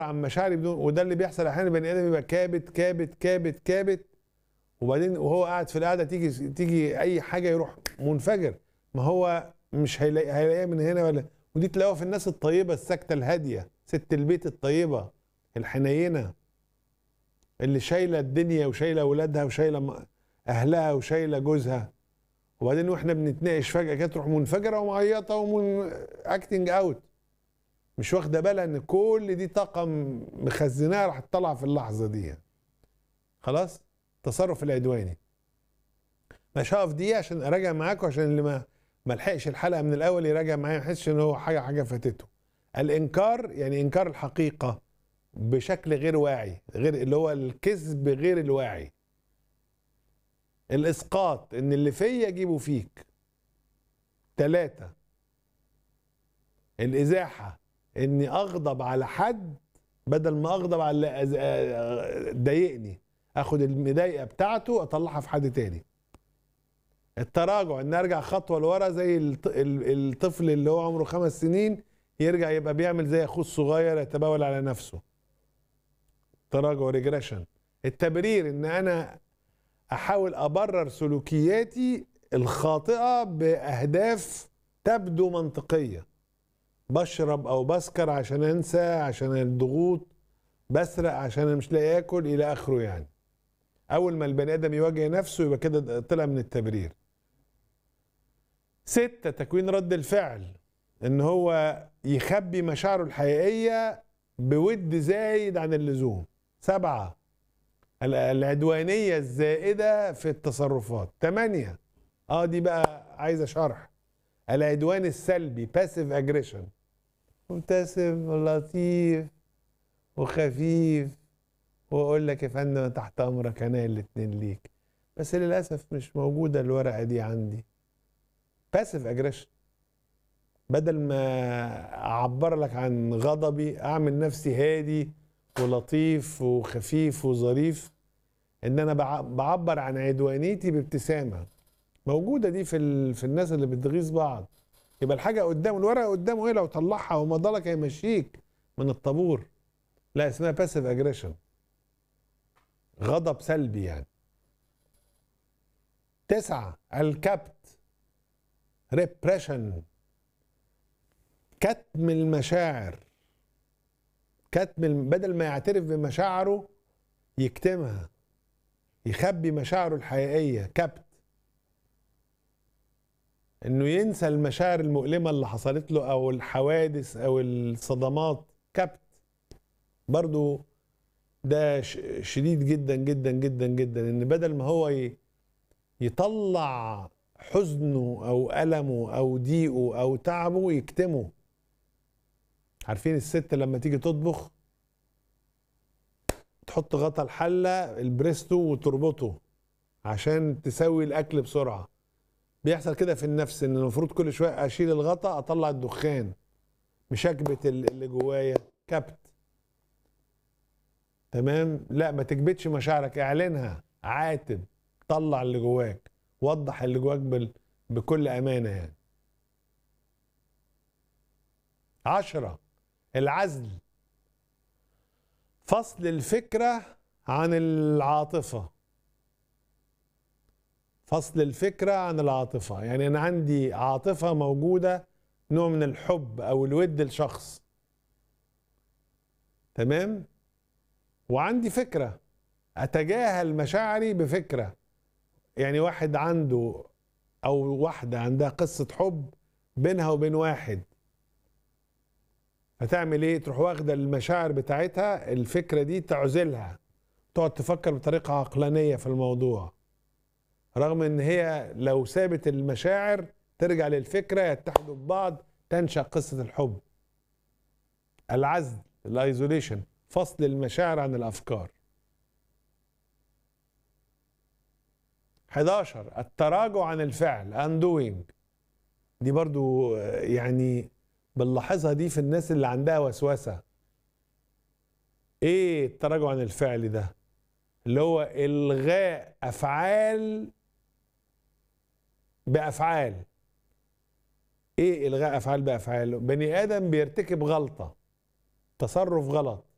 عن مشاعري بدون وده اللي بيحصل احيانا البني ادم يبقى كابت كابت كابت كابت وبعدين وهو قاعد في القعده تيجي تيجي اي حاجه يروح منفجر ما هو مش هيلاقي هيلاقيها من هنا ولا ودي تلاقوها في الناس الطيبه الساكته الهاديه ست البيت الطيبه الحنينه اللي شايله الدنيا وشايله اولادها وشايله م- اهلها وشايله جوزها وبعدين واحنا بنتناقش فجاه كده تروح منفجره ومعيطه ومن اكتنج اوت مش واخده بالها ان كل دي طاقه م- مخزناها راح تطلع في اللحظه دي خلاص التصرف العدواني مش هقف دقيقه عشان اراجع معاكم عشان اللي ما ما لحقش الحلقه من الاول يراجع معايا ما يحسش ان هو حاجه حاجه فاتته الانكار يعني انكار الحقيقه بشكل غير واعي غير اللي هو الكذب غير الواعي الاسقاط ان اللي فيا اجيبه فيك ثلاثة الازاحه اني اغضب على حد بدل ما اغضب على اللي أز- آه، ضايقني اخد المضايقه بتاعته اطلعها في حد تاني التراجع ان ارجع خطوه لورا زي الط- ال- الطفل اللي هو عمره خمس سنين يرجع يبقى بيعمل زي اخوه الصغير يتبول على نفسه تراجع ريجريشن التبرير ان انا احاول ابرر سلوكياتي الخاطئه باهداف تبدو منطقيه بشرب او بسكر عشان انسى عشان الضغوط بسرق عشان انا مش لاقي اكل الى اخره يعني اول ما البني ادم يواجه نفسه يبقى كده طلع من التبرير ستة تكوين رد الفعل ان هو يخبي مشاعره الحقيقية بود زايد عن اللزوم سبعة ال- العدوانية الزائدة في التصرفات ثمانية اه دي بقى عايزة شرح العدوان السلبي باسيف اجريشن مبتسم ولطيف وخفيف واقول لك يا فندم تحت امرك انا الاتنين ليك بس للاسف مش موجوده الورقه دي عندي باسيف اجريشن بدل ما اعبر لك عن غضبي اعمل نفسي هادي ولطيف وخفيف وظريف ان انا بع- بعبر عن عدوانيتي بابتسامه موجوده دي في ال... في الناس اللي بتغيظ بعض يبقى الحاجه قدامه الورقه قدامه ايه لو طلعها ومضالك هيمشيك من الطابور لا اسمها باسيف اجريشن غضب سلبي يعني تسعة الكبت ريبريشن كتم المشاعر كتم الم- بدل ما يعترف بمشاعره يكتمها يخبي مشاعره الحقيقية كبت انه ينسى المشاعر المؤلمة اللي حصلت له او الحوادث او الصدمات كبت برضو ده ش- شديد جدا جدا جدا جدا ان بدل ما هو ي- يطلع حزنه او المه او ضيقه او تعبه يكتمه عارفين الست لما تيجي تطبخ تحط غطا الحله البريستو وتربطه عشان تسوي الاكل بسرعه بيحصل كده في النفس ان المفروض كل شويه اشيل الغطا اطلع الدخان مش اكبت ال- اللي جوايا كبت تمام لا ما تكبتش مشاعرك اعلنها عاتب طلع اللي جواك وضح اللي جواك بال... بكل امانه يعني عشرة العزل فصل الفكرة عن العاطفة فصل الفكرة عن العاطفة يعني أنا عندي عاطفة موجودة نوع من الحب أو الود لشخص تمام وعندي فكرة أتجاهل مشاعري بفكرة يعني واحد عنده أو واحدة عندها قصة حب بينها وبين واحد هتعمل ايه تروح واخده المشاعر بتاعتها الفكره دي تعزلها تقعد تفكر بطريقه عقلانيه في الموضوع رغم ان هي لو سابت المشاعر ترجع للفكره يتحدوا ببعض تنشا قصه الحب العزل الايزوليشن فصل المشاعر عن الافكار 11 التراجع عن الفعل undoing دي برضو آه، يعني بنلاحظها دي في الناس اللي عندها وسوسة ايه التراجع عن الفعل ده اللي هو الغاء افعال بافعال ايه الغاء افعال بافعال بني ادم بيرتكب غلطة تصرف غلط